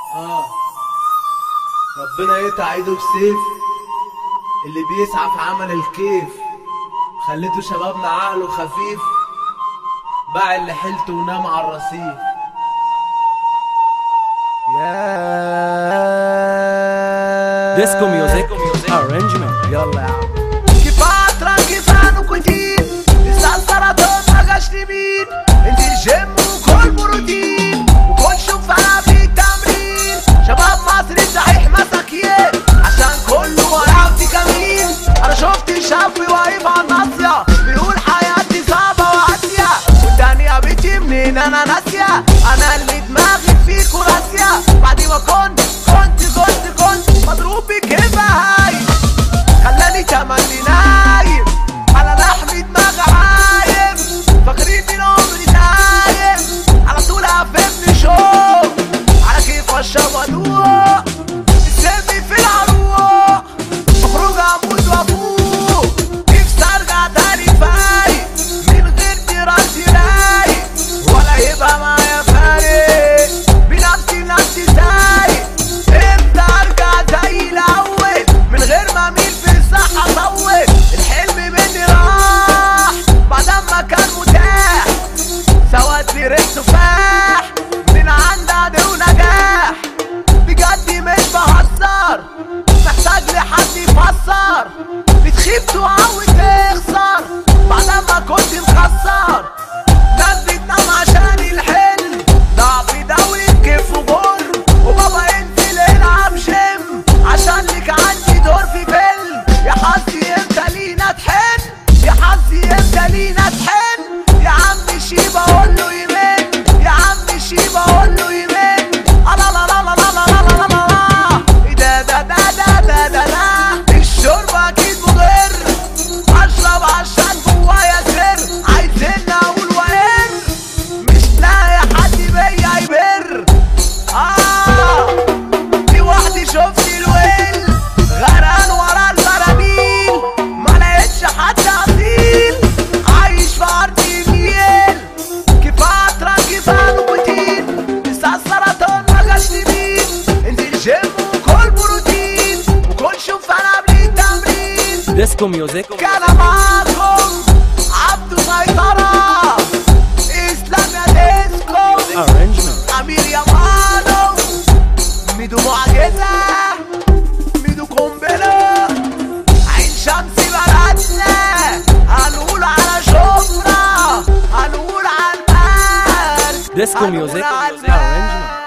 اه ربنا يقطع ايده بسيف اللي بيسعى في عمل الكيف خليته شبابنا عقله خفيف باع اللي حيلته ونام على الرصيف يا ديسكو ميوزك ارانجمنت يلا يا عم كفايه ترانكي فانو كوتين لسه السرطان ما جاش لمين انت الجيم وكل بروتين وكل شوف انا في التمرين شباب مصر صحيح مساكين عشان كله وراه كمين انا شفت شاب واقف على الناصيه بيقول حياتي صعبه وقاسيه والدنيا بتجي منين انا ناسيه انا اللي دماغي فيك وراسيه بعد ما كنت كنت كنت كنت مضروب بكيفه هاي خلاني تملي نايم على لحم دماغ عايم فاكرين من عمري نايم على طول قفلني شوق على كيف اشرب وادوق السم في العروق مخرج اموت وافوق نفسي ارجع تاني فايق من غير دراسي رايق ولا يبقى معايا فارق بنفسي لنفسي سايق امتى ارجع زي الاول من غير ما اميل في الصحة اطول الحلم مني راح بعد ما كان متاح سواد لي ريح تفاح من عند عدو نجاح بجد مش بهزر محتاج لحد يفسر بتخيب تعود تخسر بعد ما كنت مخسر ناس بتنام عشان الحلم ضعف دولي كيف وجر وبابا انزل العب جيم عشان لك عندي دور في فيلم يا حظي امتى لينا تحن يا حظي امتى لينا تحن يا عم شيبة قول له يمين يا عم شيبة قول له يمين لا لا لا لا لا لا لا لا لا ايه ده ده ده ده ده ده ده الشرب اكيد مضر اشرب عشان جوايا سر عايزين اقول وين مش لاقي حد بيا يبر اه في واحدة شفت الويل غرقان ورا البراميل ما لقيتش حد اصيل عايش في ارض النيل كفايه ترانكي فانو بوتين لسه السرطان ما جاش لمين انزل جيم وكل بروتين وكل شوف انا قبل التمرين ديسكو ميوزك كان معاكم عبد سيطرة اسلام يا ديسكو ارانجمنت امير يا مانو ميدو معجزة ميدو قنبلة عين شمس بلدنا هنقول على شبرا هنقول على المرج ديسكو هنقول ميوزك على ارانجمنت